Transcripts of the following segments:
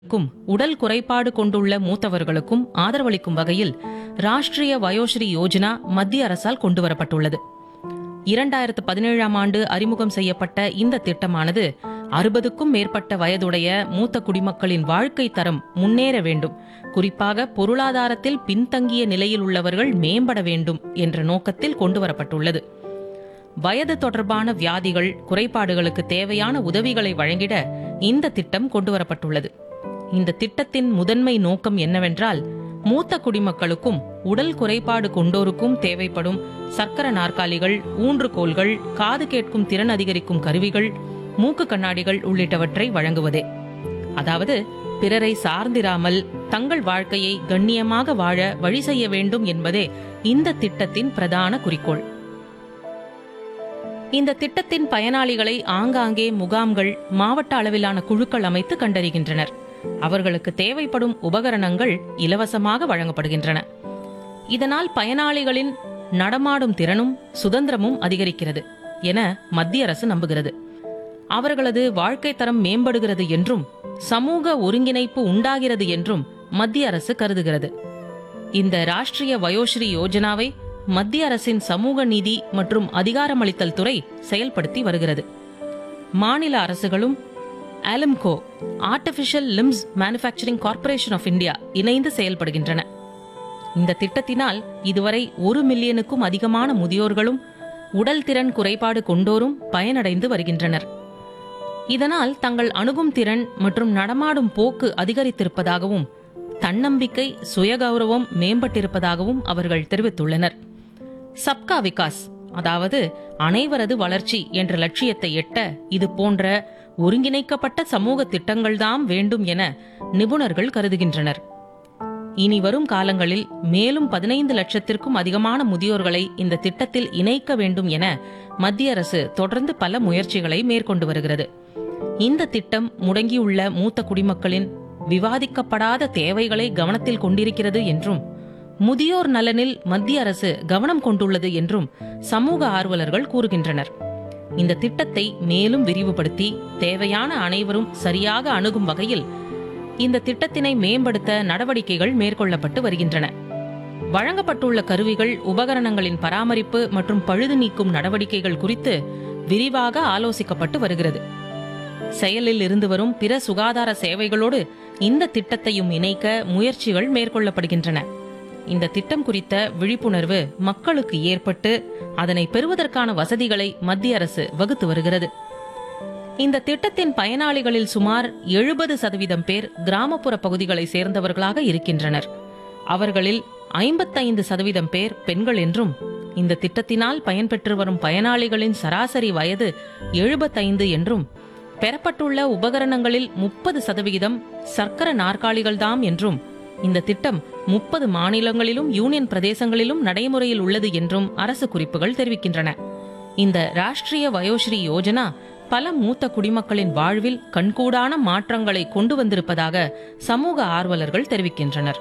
க்கும் உடல் குறைபாடு கொண்டுள்ள மூத்தவர்களுக்கும் ஆதரவளிக்கும் வகையில் ராஷ்டிரிய வயோஸ்ரீ யோஜனா மத்திய அரசால் கொண்டுவரப்பட்டுள்ளது இரண்டாயிரத்து பதினேழாம் ஆண்டு அறிமுகம் செய்யப்பட்ட இந்த திட்டமானது அறுபதுக்கும் மேற்பட்ட வயதுடைய மூத்த குடிமக்களின் வாழ்க்கை தரம் முன்னேற வேண்டும் குறிப்பாக பொருளாதாரத்தில் பின்தங்கிய நிலையில் உள்ளவர்கள் மேம்பட வேண்டும் என்ற நோக்கத்தில் கொண்டுவரப்பட்டுள்ளது வயது தொடர்பான வியாதிகள் குறைபாடுகளுக்கு தேவையான உதவிகளை வழங்கிட இந்த திட்டம் கொண்டுவரப்பட்டுள்ளது இந்த திட்டத்தின் முதன்மை நோக்கம் என்னவென்றால் மூத்த குடிமக்களுக்கும் உடல் குறைபாடு கொண்டோருக்கும் தேவைப்படும் சக்கர நாற்காலிகள் ஊன்றுகோல்கள் காது கேட்கும் திறன் அதிகரிக்கும் கருவிகள் மூக்கு கண்ணாடிகள் உள்ளிட்டவற்றை வழங்குவதே அதாவது பிறரை சார்ந்திராமல் தங்கள் வாழ்க்கையை கண்ணியமாக வாழ வழி செய்ய வேண்டும் என்பதே இந்த திட்டத்தின் பிரதான குறிக்கோள் இந்த திட்டத்தின் பயனாளிகளை ஆங்காங்கே முகாம்கள் மாவட்ட அளவிலான குழுக்கள் அமைத்து கண்டறிகின்றனர் அவர்களுக்கு தேவைப்படும் உபகரணங்கள் இலவசமாக வழங்கப்படுகின்றன இதனால் பயனாளிகளின் நடமாடும் திறனும் சுதந்திரமும் அதிகரிக்கிறது என மத்திய அரசு நம்புகிறது அவர்களது வாழ்க்கை தரம் மேம்படுகிறது என்றும் சமூக ஒருங்கிணைப்பு உண்டாகிறது என்றும் மத்திய அரசு கருதுகிறது இந்த ராஷ்டிரிய வயோஸ்ரீ யோஜனாவை மத்திய அரசின் சமூக நீதி மற்றும் அதிகாரமளித்தல் துறை செயல்படுத்தி வருகிறது மாநில அரசுகளும் ALIMCO artificial limbs manufacturing corporation of India இணைந்து செயல்படுகின்றன இந்த திட்டத்தினால் இதுவரை ஒரு மில்லியனுக்கும் அதிகமான முதியோர்களும் உடல் திறன் குறைபாடு கொண்டோரும் பயனடைந்து வருகின்றனர் இதனால் தங்கள் அணுகும் திறன் மற்றும் நடமாடும் போக்கு அதிகரித்திருப்பதாகவும் தன்னம்பிக்கை சுயகௌரவம் மேம்பட்டிருப்பதாகவும் அவர்கள் தெரிவித்துள்ளனர் சப்கா விகாஸ் அதாவது அனைவரது வளர்ச்சி என்ற லட்சியத்தை எட்ட இது போன்ற ஒருங்கிணைக்கப்பட்ட சமூக திட்டங்கள்தாம் வேண்டும் என நிபுணர்கள் கருதுகின்றனர் இனி வரும் காலங்களில் மேலும் பதினைந்து லட்சத்திற்கும் அதிகமான முதியோர்களை இந்த திட்டத்தில் இணைக்க வேண்டும் என மத்திய அரசு தொடர்ந்து பல முயற்சிகளை மேற்கொண்டு வருகிறது இந்த திட்டம் முடங்கியுள்ள மூத்த குடிமக்களின் விவாதிக்கப்படாத தேவைகளை கவனத்தில் கொண்டிருக்கிறது என்றும் முதியோர் நலனில் மத்திய அரசு கவனம் கொண்டுள்ளது என்றும் சமூக ஆர்வலர்கள் கூறுகின்றனர் இந்த திட்டத்தை மேலும் விரிவுபடுத்தி தேவையான அனைவரும் சரியாக அணுகும் வகையில் இந்த திட்டத்தினை மேம்படுத்த நடவடிக்கைகள் மேற்கொள்ளப்பட்டு வருகின்றன வழங்கப்பட்டுள்ள கருவிகள் உபகரணங்களின் பராமரிப்பு மற்றும் பழுது நீக்கும் நடவடிக்கைகள் குறித்து விரிவாக ஆலோசிக்கப்பட்டு வருகிறது செயலில் இருந்து வரும் பிற சுகாதார சேவைகளோடு இந்த திட்டத்தையும் இணைக்க முயற்சிகள் மேற்கொள்ளப்படுகின்றன இந்த திட்டம் குறித்த விழிப்புணர்வு மக்களுக்கு ஏற்பட்டு அதனை பெறுவதற்கான வசதிகளை மத்திய அரசு வகுத்து வருகிறது இந்த திட்டத்தின் பயனாளிகளில் சுமார் எழுபது சதவீதம் பேர் கிராமப்புற பகுதிகளை சேர்ந்தவர்களாக இருக்கின்றனர் அவர்களில் ஐம்பத்தைந்து சதவீதம் பேர் பெண்கள் என்றும் இந்த திட்டத்தினால் பயன்பெற்று வரும் பயனாளிகளின் சராசரி வயது எழுபத்தைந்து என்றும் பெறப்பட்டுள்ள உபகரணங்களில் முப்பது சதவிகிதம் சர்க்கர நாற்காலிகள்தாம் என்றும் இந்த திட்டம் முப்பது மாநிலங்களிலும் யூனியன் பிரதேசங்களிலும் நடைமுறையில் உள்ளது என்றும் அரசு குறிப்புகள் தெரிவிக்கின்றன இந்த ராஷ்டிரிய வயோஸ்ரீ யோஜனா பல மூத்த குடிமக்களின் வாழ்வில் கண்கூடான மாற்றங்களை கொண்டு வந்திருப்பதாக சமூக ஆர்வலர்கள் தெரிவிக்கின்றனர்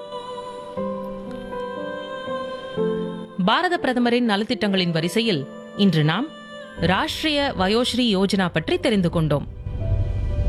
பாரத பிரதமரின் நலத்திட்டங்களின் வரிசையில் இன்று நாம் ராஷ்டிரிய வயோஸ்ரீ யோஜனா பற்றி தெரிந்து கொண்டோம்